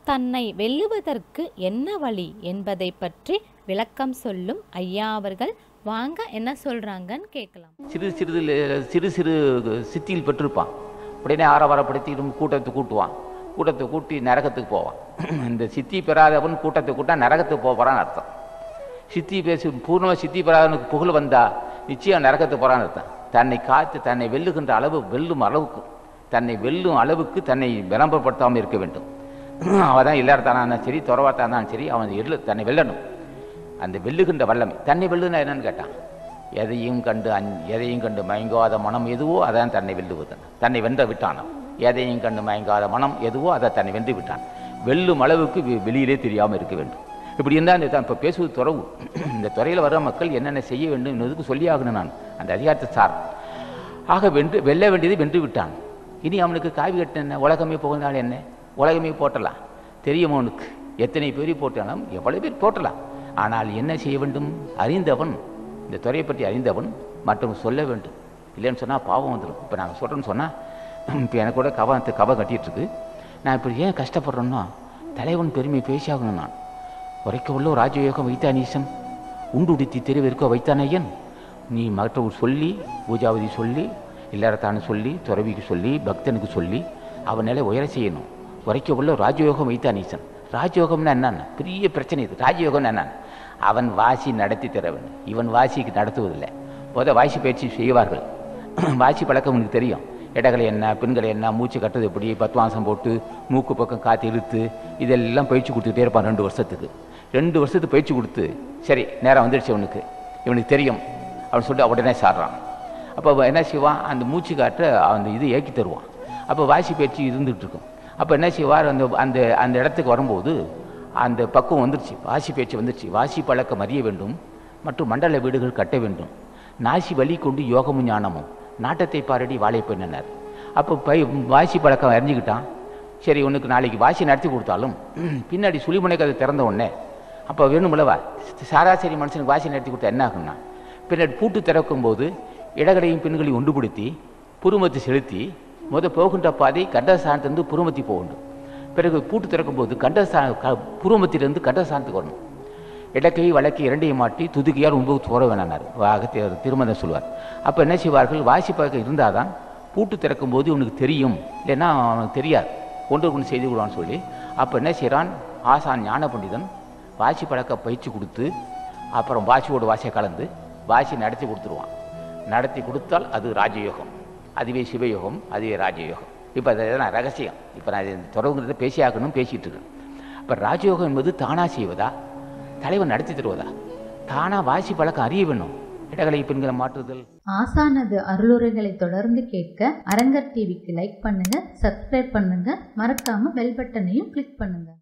தன்னை வெல்லுவதற்கு என்ன வழி என்பதை பற்றி விளக்கம் சொல்லும் ஐயா அவர்கள் வாங்க என்ன சொல்றாங்கன்னு கேட்கலாம் சிறு சிறிது சிறு சிறு சித்தியில் பெற்றிருப்பான் உடனே ஆரவாரப்படுத்தி நம்ம கூட்டத்தை கூட்டுவான் கூட்டத்தை கூட்டி நரகத்துக்கு போவான் இந்த சித்தி பெறாதவன் கூட்டத்தை கூட்டா நரகத்துக்கு போக போறான்னு அர்த்தம் சித்தி பேசி பூர்ணமாக சித்தி பெறாதவனுக்கு புகழ் வந்தா நிச்சயம் நரகத்துக்கு போறான்னு அர்த்தம் தன்னை காத்து தன்னை வெல்லுகின்ற அளவு வெல்லும் அளவுக்கு தன்னை வெல்லும் அளவுக்கு தன்னை விளம்பரப்படுத்தாமல் இருக்க வேண்டும் அவன் தான் இல்லாத்தானாலும் சரி துறவாத்தானாலும் சரி அவன் எள்ளு தன்னை வெல்லணும் அந்த வெல்லுகின்ற வல்லமை தன்னை வெல்லுனா என்னன்னு கேட்டான் எதையும் கண்டு அஞ் எதையும் கண்டு மயங்காத மனம் எதுவோ அதான் தன்னை வெல்லுவது தன்னை வென்ற விட்டானாம் எதையும் கண்டு மயங்காத மனம் எதுவோ அதை தன்னை வென்று விட்டான் வெல்லும் அளவுக்கு வெ- வெளியிலே தெரியாமல் இருக்க வேண்டும் இப்படி இருந்தால் இந்த இப்போ பேசுவது துறவு இந்த துறையில் வர மக்கள் என்னென்ன செய்ய வேண்டும் என்பதுக்கு சொல்லியாகணும் நான் அந்த அதிகாரத்தை சார் ஆக வென்று வெல்ல வேண்டியதை வென்று விட்டான் இனி அவனுக்கு காவி கட்ட என்ன உலகமே புகழ்ந்தால் என்ன உலகமே போட்டலாம் தெரியும் அவனுக்கு எத்தனை பேரை போட்டாலும் எவ்வளவு பேர் போட்டலாம் ஆனால் என்ன செய்ய வேண்டும் அறிந்தவன் இந்த துறையை பற்றி அறிந்தவன் மற்றும் சொல்ல வேண்டும் இல்லைன்னு சொன்னால் பாவம் வந்துடும் இப்போ நான் சொல்கிறேன்னு சொன்னால் இப்போ எனக்கு கூட கவ கவ கட்டிட்டு இருக்கு நான் இப்படி ஏன் கஷ்டப்படுறேன்னா தலைவன் பெருமை பேசியாகணும் நான் உரைக்க உள்ள ராஜயோகம் வைத்தானீசன் உண்டு உடுத்தி தெரிவிருக்க வைத்தானையன் நீ மற்றவர் சொல்லி பூஜாவதி சொல்லி இல்லறத்தானு சொல்லி துறவிக்கு சொல்லி பக்தனுக்கு சொல்லி அவன் நிலை உயர செய்யணும் உரைக்க உள்ள ராஜயோகம் வைத்தானீசன் ராஜயோகம்னா என்னன்னா பெரிய பிரச்சனை இது ராஜயோகம்னா என்னன்னு அவன் வாசி நடத்தி தர வேண்டும் இவன் வாசிக்கு நடத்துவதில்லை முத வாசி பயிற்சி செய்வார்கள் வாசி பழக்கம் உனக்கு தெரியும் இடங்களை என்ன பெண்களை என்ன மூச்சு கட்டுறது எப்படி பத்வாசம் போட்டு மூக்கு பக்கம் காற்று இழுத்து இதெல்லாம் பயிற்சி கொடுத்துக்கிட்டே இருப்பான் ரெண்டு வருஷத்துக்கு ரெண்டு வருஷத்துக்கு பயிற்சி கொடுத்து சரி நேரம் வந்துடுச்சு அவனுக்கு இவனுக்கு தெரியும் அவன் சொல்லிட்டு உடனே சாடுறான் அப்போ அவன் என்ன செய்வான் அந்த மூச்சு காற்றை அந்த இது ஏக்கி தருவான் அப்போ வாசி பயிற்சி இருந்துகிட்டு இருக்கும் அப்போ என்ன செய்வார் அந்த அந்த அந்த இடத்துக்கு வரும்போது அந்த பக்குவம் வந்துருச்சு வாசி பேச்சு வந்துருச்சு வாசி பழக்கம் அறிய வேண்டும் மற்றும் மண்டல வீடுகள் கட்ட வேண்டும் நாசி வழி கொண்டு யோகமும் ஞானமும் நாட்டத்தை பாரடி வாழைப்பெண்ணார் அப்போ பை வாசி பழக்கம் அறிஞ்சுக்கிட்டான் சரி உனக்கு நாளைக்கு வாசி நடத்தி கொடுத்தாலும் பின்னாடி சுழிமுனை கதை திறந்த உடனே அப்போ வேணுமில்லவா சராசரி மனுஷனுக்கு வாசி நடத்தி கொடுத்தா என்ன ஆகும்னா பின்னாடி பூட்டு திறக்கும் போது இடகடையும் பெண்களையும் ஒன்றுபடுத்தி புருமத்தை செலுத்தி முத போகின்ற பாதை கண்டஸ்தானத்திலிருந்து புருமத்தி போகணும் பிறகு பூட்டு திறக்கும் போது கண்டஸ்தான க புருமத்திலிருந்து கண்டஸ்தானத்துக்கு வரணும் இடக்கை வழக்கை இரண்டையும் மாட்டி துதுக்கியார் உண்பது தோற வேணார் அகத்தியர் திருமணம் சொல்வார் அப்போ என்ன செய்வார்கள் வாசி பழக்கம் இருந்தால் தான் பூட்டு திறக்கும் போது இவனுக்கு தெரியும் இல்லைன்னா அவனுக்கு தெரியாது ஒன்று ஒன்று செய்து விடுவான்னு சொல்லி அப்போ என்ன செய்கிறான் ஆசான் ஞான பண்டிதன் வாசி பழக்க பயிற்சி கொடுத்து அப்புறம் வாசியோட வாசியை கலந்து வாசி நடத்தி கொடுத்துருவான் நடத்தி கொடுத்தால் அது ராஜயோகம் அதுவே சிவயோகம் அதுவே ராஜயோகம் இப்போ அது நான் ரகசியம் இப்போ நான் இது தொடர்ந்து பேசி ஆகணும் பேசிகிட்டு இருக்கேன் இப்போ ராஜயோகம் என்பது தானாக செய்வதா தலைவன் நடத்தி தருவதா தானாக வாசி பழக்கம் அறிய வேணும் இடகளை பெண்களை மாற்றுதல் ஆசானது அருளுரைகளை தொடர்ந்து கேட்க அரங்கர் டிவிக்கு லைக் பண்ணுங்க சப்ஸ்கிரைப் பண்ணுங்க மறக்காம பெல் பட்டனையும் கிளிக் பண்ணுங்க